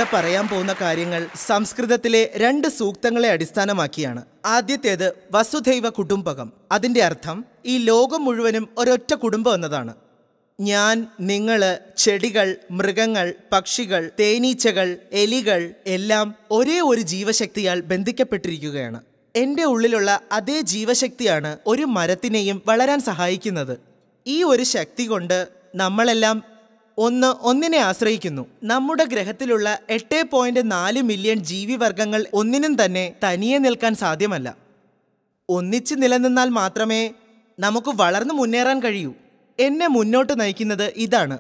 പറയാൻ പോകുന്ന കാര്യങ്ങൾ സംസ്കൃതത്തിലെ രണ്ട് സൂക്തങ്ങളെ അടിസ്ഥാനമാക്കിയാണ് ആദ്യത്തേത് വസുധൈവ കുടുംബകം അതിന്റെ അർത്ഥം ഈ ലോകം മുഴുവനും ഒരൊറ്റ കുടുംബം എന്നതാണ് ഞാൻ നിങ്ങള് ചെടികൾ മൃഗങ്ങൾ പക്ഷികൾ തേനീച്ചകൾ എലികൾ എല്ലാം ഒരേ ഒരു ജീവശക്തിയാൽ ബന്ധിക്കപ്പെട്ടിരിക്കുകയാണ് എൻ്റെ ഉള്ളിലുള്ള അതേ ജീവശക്തിയാണ് ഒരു മരത്തിനെയും വളരാൻ സഹായിക്കുന്നത് ഈ ഒരു ശക്തി കൊണ്ട് നമ്മളെല്ലാം ഒന്ന് ഒന്നിനെ ആശ്രയിക്കുന്നു നമ്മുടെ ഗ്രഹത്തിലുള്ള എട്ട് പോയിന്റ് നാല് മില്യൺ ജീവിവർഗങ്ങൾ ഒന്നിനും തന്നെ തനിയെ നിൽക്കാൻ സാധ്യമല്ല ഒന്നിച്ച് നിലനിന്നാൽ മാത്രമേ നമുക്ക് വളർന്നു മുന്നേറാൻ കഴിയൂ എന്നെ മുന്നോട്ട് നയിക്കുന്നത് ഇതാണ്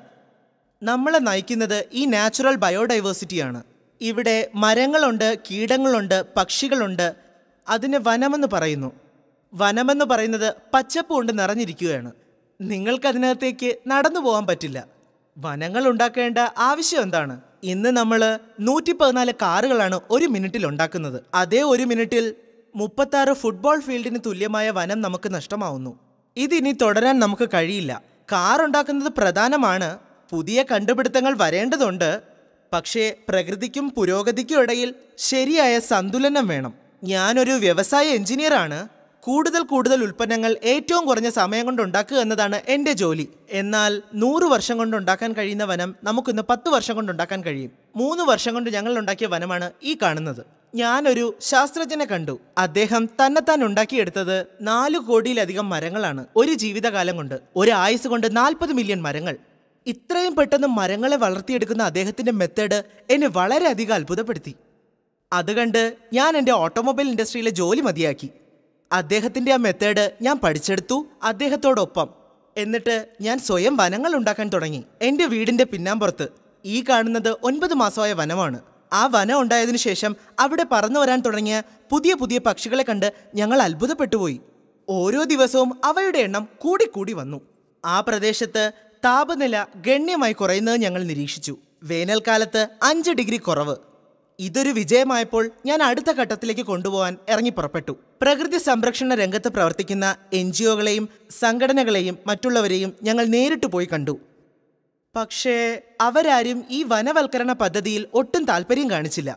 നമ്മളെ നയിക്കുന്നത് ഈ നാച്ചുറൽ ബയോഡൈവേഴ്സിറ്റിയാണ് ഇവിടെ മരങ്ങളുണ്ട് കീടങ്ങളുണ്ട് പക്ഷികളുണ്ട് അതിന് വനമെന്ന് പറയുന്നു വനമെന്ന് പറയുന്നത് പച്ചപ്പ് കൊണ്ട് നിറഞ്ഞിരിക്കുകയാണ് നിങ്ങൾക്കതിനകത്തേക്ക് നടന്നു പോകാൻ പറ്റില്ല വനങ്ങൾ ഉണ്ടാക്കേണ്ട ആവശ്യം എന്താണ് ഇന്ന് നമ്മൾ നൂറ്റി പതിനാല് കാറുകളാണ് ഒരു മിനിറ്റിൽ ഉണ്ടാക്കുന്നത് അതേ ഒരു മിനിറ്റിൽ മുപ്പത്താറ് ഫുട്ബോൾ ഫീൽഡിന് തുല്യമായ വനം നമുക്ക് നഷ്ടമാവുന്നു ഇതിനി തുടരാൻ നമുക്ക് കഴിയില്ല കാർ ഉണ്ടാക്കുന്നത് പ്രധാനമാണ് പുതിയ കണ്ടുപിടുത്തങ്ങൾ വരേണ്ടതുണ്ട് പക്ഷേ പ്രകൃതിക്കും പുരോഗതിക്കും ഇടയിൽ ശരിയായ സന്തുലനം വേണം ഞാനൊരു വ്യവസായ എഞ്ചിനീയറാണ് കൂടുതൽ കൂടുതൽ ഉൽപ്പന്നങ്ങൾ ഏറ്റവും കുറഞ്ഞ സമയം കൊണ്ട് ഉണ്ടാക്കുക എന്നതാണ് എൻ്റെ ജോലി എന്നാൽ നൂറ് വർഷം കൊണ്ട് ഉണ്ടാക്കാൻ കഴിയുന്ന വനം നമുക്കിന്ന് പത്ത് വർഷം കൊണ്ട് ഉണ്ടാക്കാൻ കഴിയും മൂന്ന് വർഷം കൊണ്ട് ഞങ്ങൾ ഉണ്ടാക്കിയ വനമാണ് ഈ കാണുന്നത് ഞാനൊരു ശാസ്ത്രജ്ഞനെ കണ്ടു അദ്ദേഹം തന്നെത്താൻ ഉണ്ടാക്കിയെടുത്തത് നാല് കോടിയിലധികം മരങ്ങളാണ് ഒരു ജീവിതകാലം കൊണ്ട് ഒരു ആയുസ് കൊണ്ട് നാൽപ്പത് മില്യൺ മരങ്ങൾ ഇത്രയും പെട്ടെന്ന് മരങ്ങളെ വളർത്തിയെടുക്കുന്ന അദ്ദേഹത്തിന്റെ മെത്തേഡ് എന്നെ വളരെയധികം അത്ഭുതപ്പെടുത്തി അത് കണ്ട് ഞാൻ എൻ്റെ ഓട്ടോമൊബൈൽ ഇൻഡസ്ട്രിയിലെ ജോലി മതിയാക്കി അദ്ദേഹത്തിന്റെ ആ മെത്തേഡ് ഞാൻ പഠിച്ചെടുത്തു അദ്ദേഹത്തോടൊപ്പം എന്നിട്ട് ഞാൻ സ്വയം വനങ്ങൾ ഉണ്ടാക്കാൻ തുടങ്ങി എൻ്റെ വീടിന്റെ പിന്നാമ്പുറത്ത് ഈ കാണുന്നത് ഒൻപത് മാസമായ വനമാണ് ആ വനം ഉണ്ടായതിനു ശേഷം അവിടെ പറന്നു വരാൻ തുടങ്ങിയ പുതിയ പുതിയ പക്ഷികളെ കണ്ട് ഞങ്ങൾ അത്ഭുതപ്പെട്ടുപോയി ഓരോ ദിവസവും അവയുടെ എണ്ണം കൂടിക്കൂടി വന്നു ആ പ്രദേശത്ത് താപനില ഗണ്യമായി കുറയുന്നത് ഞങ്ങൾ നിരീക്ഷിച്ചു വേനൽക്കാലത്ത് അഞ്ച് ഡിഗ്രി കുറവ് ഇതൊരു വിജയമായപ്പോൾ ഞാൻ അടുത്ത ഘട്ടത്തിലേക്ക് കൊണ്ടുപോകാൻ ഇറങ്ങി പുറപ്പെട്ടു പ്രകൃതി സംരക്ഷണ രംഗത്ത് പ്രവർത്തിക്കുന്ന എൻ ജി ഒകളെയും സംഘടനകളെയും മറ്റുള്ളവരെയും ഞങ്ങൾ നേരിട്ട് പോയി കണ്ടു പക്ഷേ അവരാരും ഈ വനവൽക്കരണ പദ്ധതിയിൽ ഒട്ടും താല്പര്യം കാണിച്ചില്ല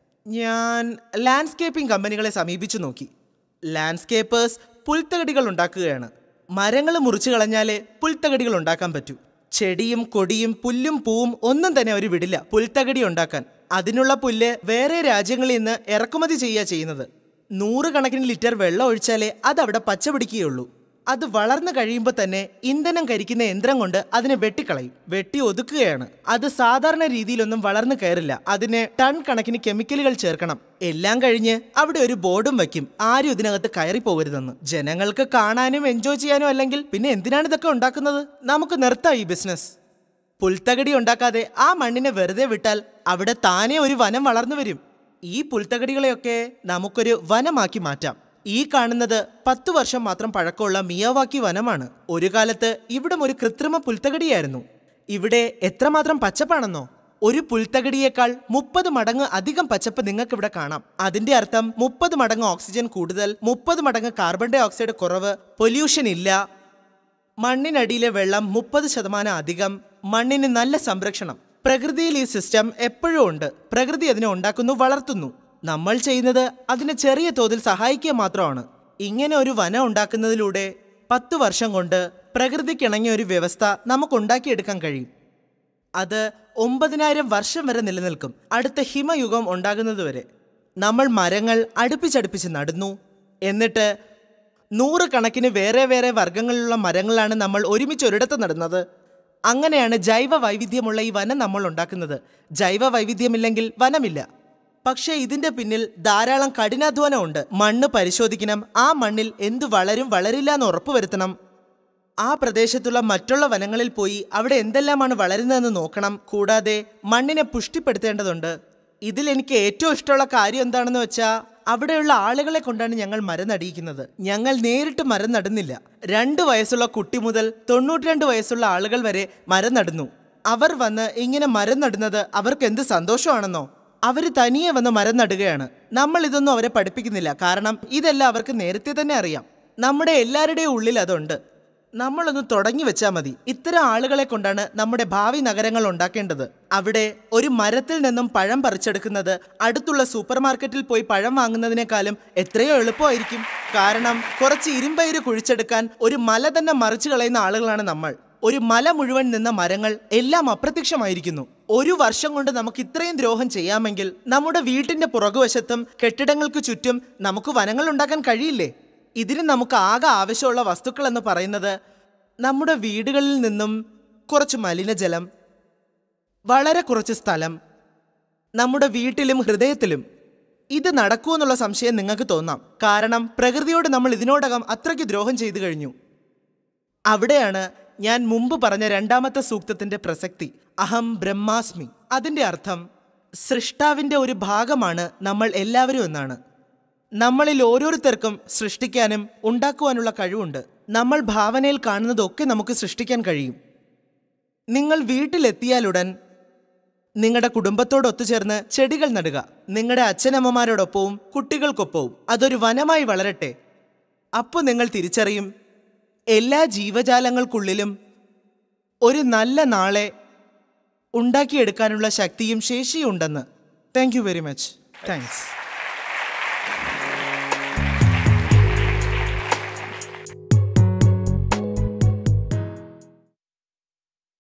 ഞാൻ ലാൻഡ്സ്കേപ്പിംഗ് കമ്പനികളെ സമീപിച്ചു നോക്കി ലാൻഡ്സ്കേപ്പേഴ്സ് പുൽത്തകടികൾ ഉണ്ടാക്കുകയാണ് മരങ്ങൾ മുറിച്ചു കളഞ്ഞാലേ പുൽത്തകടികൾ ഉണ്ടാക്കാൻ പറ്റൂ ചെടിയും കൊടിയും പുല്ലും പൂവും ഒന്നും തന്നെ അവർ വിടില്ല പുൽത്തകടി ഉണ്ടാക്കാൻ അതിനുള്ള പുല്ല് വേറെ രാജ്യങ്ങളിൽ നിന്ന് ഇറക്കുമതി ചെയ്യുക ചെയ്യുന്നത് നൂറുകണക്കിന് ലിറ്റർ വെള്ളം ഒഴിച്ചാലേ അതവിടെ പച്ച പിടിക്കുകയുള്ളൂ അത് വളർന്നു കഴിയുമ്പോൾ തന്നെ ഇന്ധനം കരിക്കുന്ന യന്ത്രം കൊണ്ട് അതിനെ വെട്ടിക്കളയും വെട്ടി ഒതുക്കുകയാണ് അത് സാധാരണ രീതിയിലൊന്നും വളർന്നു കയറില്ല അതിന് ടൺ കണക്കിന് കെമിക്കലുകൾ ചേർക്കണം എല്ലാം കഴിഞ്ഞ് അവിടെ ഒരു ബോർഡും വയ്ക്കും ആരും ഇതിനകത്ത് കയറി പോകരുതെന്ന് ജനങ്ങൾക്ക് കാണാനും എൻജോയ് ചെയ്യാനും അല്ലെങ്കിൽ പിന്നെ എന്തിനാണ് ഇതൊക്കെ ഉണ്ടാക്കുന്നത് നമുക്ക് നിർത്താം ഈ ബിസിനസ് പുൽത്തകടി ഉണ്ടാക്കാതെ ആ മണ്ണിനെ വെറുതെ വിട്ടാൽ അവിടെ താനേ ഒരു വനം വളർന്നു വരും ഈ പുൽത്തകടികളെയൊക്കെ നമുക്കൊരു വനമാക്കി മാറ്റാം ഈ കാണുന്നത് പത്തു വർഷം മാത്രം പഴക്കമുള്ള മിയാവാക്കി വനമാണ് ഒരു കാലത്ത് ഇവിടം ഒരു കൃത്രിമ പുൽത്തകടിയായിരുന്നു ഇവിടെ എത്രമാത്രം പച്ചപ്പാണെന്നോ ഒരു പുൽത്തകടിയേക്കാൾ മുപ്പത് മടങ്ങ് അധികം പച്ചപ്പ് നിങ്ങൾക്ക് ഇവിടെ കാണാം അതിന്റെ അർത്ഥം മുപ്പത് മടങ്ങ് ഓക്സിജൻ കൂടുതൽ മുപ്പത് മടങ്ങ് കാർബൺ ഡൈ ഓക്സൈഡ് കുറവ് പൊല്യൂഷൻ ഇല്ല മണ്ണിനടിയിലെ വെള്ളം മുപ്പത് ശതമാനം അധികം മണ്ണിന് നല്ല സംരക്ഷണം പ്രകൃതിയിൽ ഈ സിസ്റ്റം എപ്പോഴും ഉണ്ട് പ്രകൃതി അതിനെ ഉണ്ടാക്കുന്നു വളർത്തുന്നു നമ്മൾ ചെയ്യുന്നത് അതിനെ ചെറിയ തോതിൽ സഹായിക്കുക മാത്രമാണ് ഇങ്ങനെ ഒരു വനം ഉണ്ടാക്കുന്നതിലൂടെ പത്ത് വർഷം കൊണ്ട് പ്രകൃതിക്കിണങ്ങിയ ഒരു വ്യവസ്ഥ നമുക്ക് ഉണ്ടാക്കിയെടുക്കാൻ കഴിയും അത് ഒമ്പതിനായിരം വർഷം വരെ നിലനിൽക്കും അടുത്ത ഹിമയുഗം ഉണ്ടാകുന്നതുവരെ നമ്മൾ മരങ്ങൾ അടുപ്പിച്ചടുപ്പിച്ച് നടുന്നു എന്നിട്ട് നൂറുകണക്കിന് വേറെ വേറെ വർഗങ്ങളിലുള്ള മരങ്ങളാണ് നമ്മൾ ഒരുമിച്ച് ഒരിടത്ത് നടുന്നത് അങ്ങനെയാണ് ജൈവ വൈവിധ്യമുള്ള ഈ വനം നമ്മൾ ഉണ്ടാക്കുന്നത് ജൈവ വൈവിധ്യമില്ലെങ്കിൽ വനമില്ല പക്ഷേ ഇതിന്റെ പിന്നിൽ ധാരാളം കഠിനാധ്വാനമുണ്ട് മണ്ണ് പരിശോധിക്കണം ആ മണ്ണിൽ എന്ത് വളരും വളരില്ല എന്ന് ഉറപ്പുവരുത്തണം ആ പ്രദേശത്തുള്ള മറ്റുള്ള വനങ്ങളിൽ പോയി അവിടെ എന്തെല്ലാമാണ് വളരുന്നതെന്ന് നോക്കണം കൂടാതെ മണ്ണിനെ പുഷ്ടിപ്പെടുത്തേണ്ടതുണ്ട് ഇതിൽ എനിക്ക് ഏറ്റവും ഇഷ്ടമുള്ള കാര്യം എന്താണെന്ന് വെച്ചാൽ അവിടെയുള്ള ആളുകളെ കൊണ്ടാണ് ഞങ്ങൾ മരം നടിയിക്കുന്നത് ഞങ്ങൾ നേരിട്ട് മരം നടുന്നില്ല രണ്ട് വയസ്സുള്ള കുട്ടി മുതൽ തൊണ്ണൂറ്റിരണ്ട് വയസ്സുള്ള ആളുകൾ വരെ മരം നടുന്നു അവർ വന്ന് ഇങ്ങനെ മരം നടുന്നത് അവർക്ക് എന്ത് സന്തോഷമാണെന്നോ അവർ തനിയെ വന്ന് മരം നടുകയാണ് നമ്മൾ ഇതൊന്നും അവരെ പഠിപ്പിക്കുന്നില്ല കാരണം ഇതെല്ലാം അവർക്ക് നേരത്തെ തന്നെ അറിയാം നമ്മുടെ എല്ലാവരുടെയും ഉള്ളിൽ അതുണ്ട് നമ്മളൊന്ന് തുടങ്ങി വെച്ചാൽ മതി ഇത്തരം ആളുകളെ കൊണ്ടാണ് നമ്മുടെ ഭാവി നഗരങ്ങൾ ഉണ്ടാക്കേണ്ടത് അവിടെ ഒരു മരത്തിൽ നിന്നും പഴം പറിച്ചെടുക്കുന്നത് അടുത്തുള്ള സൂപ്പർ മാർക്കറ്റിൽ പോയി പഴം വാങ്ങുന്നതിനേക്കാളും എത്രയോ എളുപ്പമായിരിക്കും കാരണം കുറച്ച് ഇരുമ്പയിര് കുഴിച്ചെടുക്കാൻ ഒരു മല തന്നെ മറിച്ചു കളയുന്ന ആളുകളാണ് നമ്മൾ ഒരു മല മുഴുവൻ നിന്ന മരങ്ങൾ എല്ലാം അപ്രത്യക്ഷമായിരിക്കുന്നു ഒരു വർഷം കൊണ്ട് നമുക്ക് ഇത്രയും ദ്രോഹം ചെയ്യാമെങ്കിൽ നമ്മുടെ വീട്ടിന്റെ പുറകുവശത്തും കെട്ടിടങ്ങൾക്ക് ചുറ്റും നമുക്ക് വനങ്ങൾ ഉണ്ടാക്കാൻ കഴിയില്ലേ ഇതിന് നമുക്ക് ആകെ ആവശ്യമുള്ള വസ്തുക്കൾ എന്ന് പറയുന്നത് നമ്മുടെ വീടുകളിൽ നിന്നും കുറച്ച് മലിനജലം വളരെ കുറച്ച് സ്ഥലം നമ്മുടെ വീട്ടിലും ഹൃദയത്തിലും ഇത് നടക്കുമെന്നുള്ള സംശയം നിങ്ങൾക്ക് തോന്നാം കാരണം പ്രകൃതിയോട് നമ്മൾ ഇതിനോടകം അത്രയ്ക്ക് ദ്രോഹം ചെയ്തു കഴിഞ്ഞു അവിടെയാണ് ഞാൻ മുമ്പ് പറഞ്ഞ രണ്ടാമത്തെ സൂക്തത്തിന്റെ പ്രസക്തി അഹം ബ്രഹ്മാസ്മി അതിന്റെ അർത്ഥം സൃഷ്ടാവിന്റെ ഒരു ഭാഗമാണ് നമ്മൾ എല്ലാവരും എന്നാണ് നമ്മളിൽ ഓരോരുത്തർക്കും സൃഷ്ടിക്കാനും ഉണ്ടാക്കുവാനുള്ള കഴിവുണ്ട് നമ്മൾ ഭാവനയിൽ കാണുന്നതൊക്കെ നമുക്ക് സൃഷ്ടിക്കാൻ കഴിയും നിങ്ങൾ വീട്ടിലെത്തിയാലുടൻ നിങ്ങളുടെ കുടുംബത്തോട് ഒത്തുചേർന്ന് ചെടികൾ നടുക നിങ്ങളുടെ അച്ഛനമ്മമാരോടൊപ്പവും കുട്ടികൾക്കൊപ്പവും അതൊരു വനമായി വളരട്ടെ അപ്പോൾ നിങ്ങൾ തിരിച്ചറിയും എല്ലാ ജീവജാലങ്ങൾക്കുള്ളിലും ഒരു നല്ല നാളെ ഉണ്ടാക്കിയെടുക്കാനുള്ള ശക്തിയും ശേഷിയും ഉണ്ടെന്ന് thank you very much thanks